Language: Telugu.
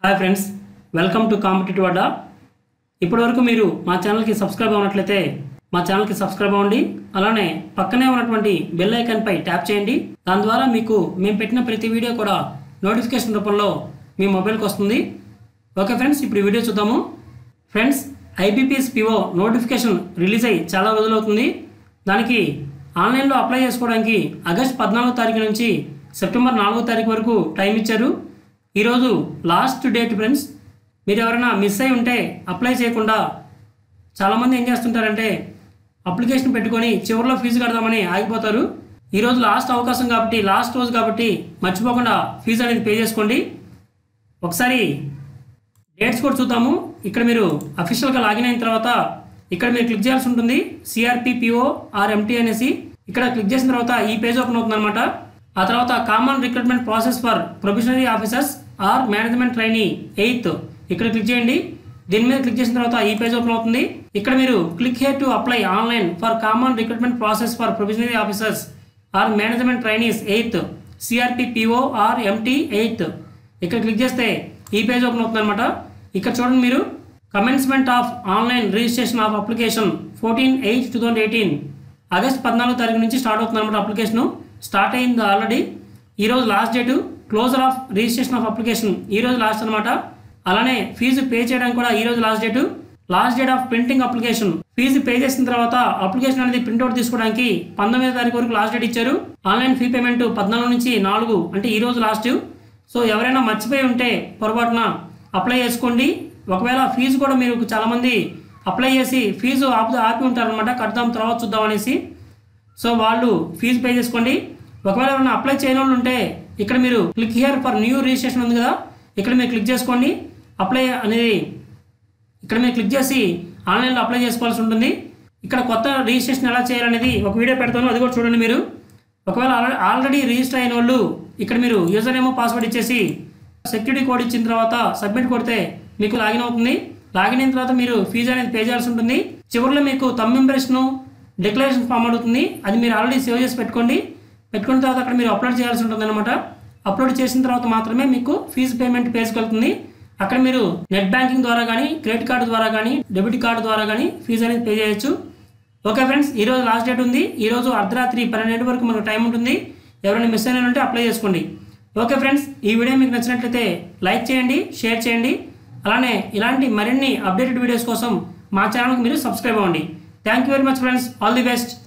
hi friends welcome to competitive Adda ఇప్పటివరకు మీరు మా ఛానల్కి సబ్స్క్రైబ్ అవ్వనట్లయితే మా ఛానల్కి సబ్స్క్రైబ్ అవ్వండి అలానే పక్కనే ఉన్నటువంటి బెల్ ఐకాన్పై ట్యాప్ చేయండి దాని ద్వారా మీకు మేము పెట్టిన ప్రతి వీడియో కూడా నోటిఫికేషన్ రూపంలో మీ మొబైల్కి వస్తుంది ఓకే ఫ్రెండ్స్ ఇప్పుడు ఈ వీడియో చూద్దాము friends IBPS PO notification release అయ్యి చాలా రోజులవుతుంది దానికి ఆన్లైన్లో అప్లై చేసుకోవడానికి ఆగస్ట్ పద్నాలుగో తారీఖు నుంచి సెప్టెంబర్ నాలుగో తారీఖు వరకు టైం ఇచ్చారు ఈరోజు లాస్ట్ డేట్ ఫ్రెండ్స్ మీరు ఎవరైనా మిస్ అయి ఉంటే అప్లై చేయకుండా చాలామంది ఏం చేస్తుంటారంటే అప్లికేషన్ పెట్టుకొని చివరిలో ఫీజు కడదామని ఆగిపోతారు ఈరోజు లాస్ట్ అవకాశం కాబట్టి లాస్ట్ రోజు కాబట్టి మర్చిపోకుండా ఫీజు అనేది పే చేసుకోండి ఒకసారి డేట్స్ కూడా చూద్దాము ఇక్కడ మీరు అఫీషియల్గా లాగిన్ అయిన తర్వాత ఇక్కడ మీరు క్లిక్ చేయాల్సి ఉంటుంది సిఆర్పిపిఓ ఆర్ఎంటీ అనేసి ఇక్కడ క్లిక్ చేసిన తర్వాత ఈ పేజ్ ఓపెన్ అవుతుంది అనమాట ఆ తర్వాత common recruitment process for probationary officers or management trainee eighth ఇక్కడ క్లిక్ చేయండి దీని మీద క్లిక్ చేసిన తర్వాత ఈ పేజ్ ఓపెన్ అవుతుంది ఇక్కడ మీరు click here to apply online for common recruitment process for probationary officers or management trainees eighth CRP PO or MT eighth ఇక్కడ క్లిక్ చేస్తే ఈ పేజ్ ఓపెన్ అవుతుంది అనమాట ఇక్కడ చూడండి మీరు commencement of online registration of application fourteen eight two thousand eighteen August పద్నాలుగో తారీఖు నుంచి స్టార్ట్ అవుతుంది అనమాట అప్లికేషన్ స్టార్ట్ అయింది ఆల్రెడీ ఈరోజు last date closure of registration of application ఈ రోజు లాస్ట్ అనమాట అలానే ఫీజు పే చేయడానికి కూడా ఈ రోజు last date last date of printing application fee pay చేసిన తర్వాత అప్లికేషన్ అనేది ప్రింట్అవుట్ తీసుకోవడానికి పంతొమ్మిదో తారీఖు వరకు లాస్ట్ డేట్ ఇచ్చారు ఆన్లైన్ ఫీ పేమెంట్ పద్నాలుగు నుంచి నాలుగు అంటే ఈ రోజు లాస్ట్ సో ఎవరైనా మర్చిపోయి ఉంటే పొరపాటున అప్లై చేసుకోండి ఒకవేళ ఫీజు కూడా మీరు చాలామంది అప్లై చేసి ఫీజు ఆపి ఆపి ఉంటారనమాట కడదాం తర్వాత చూద్దాం అనేసి సో వాళ్ళు ఫీజు పే చేసుకోండి ఒకవేళ ఎవరైనా అప్లై చేయని వాళ్ళు ఉంటే ఇక్కడ మీరు click here for new registration ఉంది కదా ఇక్కడ మీరు క్లిక్ చేసుకోండి అప్లై అనేది ఇక్కడ మీరు క్లిక్ చేసి ఆన్లైన్లో అప్లై చేసుకోవాల్సి ఉంటుంది ఇక్కడ కొత్త రిజిస్ట్రేషన్ ఎలా చేయాలనేది ఒక వీడియో పెడతాను అది కూడా చూడండి మీరు ఒకవేళ ఆల్రెడీ ఆల్రెడీ రిజిస్టర్ అయిన వాళ్ళు ఇక్కడ మీరు యూజర్ నేమో పాస్వర్డ్ ఇచ్చేసి సెక్యూరిటీ కోడ్ ఇచ్చిన తర్వాత సబ్మిట్ కొడితే మీకు లాగిన్ అవుతుంది లాగిన్ అయిన తర్వాత మీరు ఫీజు అనేది పే చేయాల్సి ఉంటుంది చివరిలో మీకు తమ్ ఇంప్రెషను డిక్లరేషన్ ఫామ్ అడుగుతుంది అది మీరు ఆల్రెడీ సేవ్ చేసి పెట్టుకోండి పెట్టుకున్న తర్వాత అక్కడ మీరు అప్లోడ్ చేయాల్సి ఉంటుంది అనమాట అప్లోడ్ చేసిన తర్వాత మాత్రమే మీకు ఫీజు పేమెంట్ పేజ్కి వెళ్తుంది అక్కడ మీరు నెట్ బ్యాంకింగ్ ద్వారా కానీ క్రెడిట్ కార్డు ద్వారా కానీ డెబిట్ కార్డు ద్వారా కానీ ఫీజు అనేది పే చేయొచ్చు ఓకే ఫ్రెండ్స్ ఈ రోజు లాస్ట్ డేట్ ఉంది ఈ రోజు అర్ధరాత్రి పన్నెండు వరకు మనకు టైం ఉంటుంది ఎవరైనా మిస్ అయిన ఉంటే అప్లై చేసుకోండి ఓకే ఫ్రెండ్స్ ఈ వీడియో మీకు నచ్చినట్లయితే లైక్ చేయండి షేర్ చేయండి అలానే ఇలాంటి మరిన్ని అప్డేటెడ్ వీడియోస్ కోసం మా ఛానల్కి మీరు సబ్స్క్రైబ్ అవ్వండి thank you very much friends all the best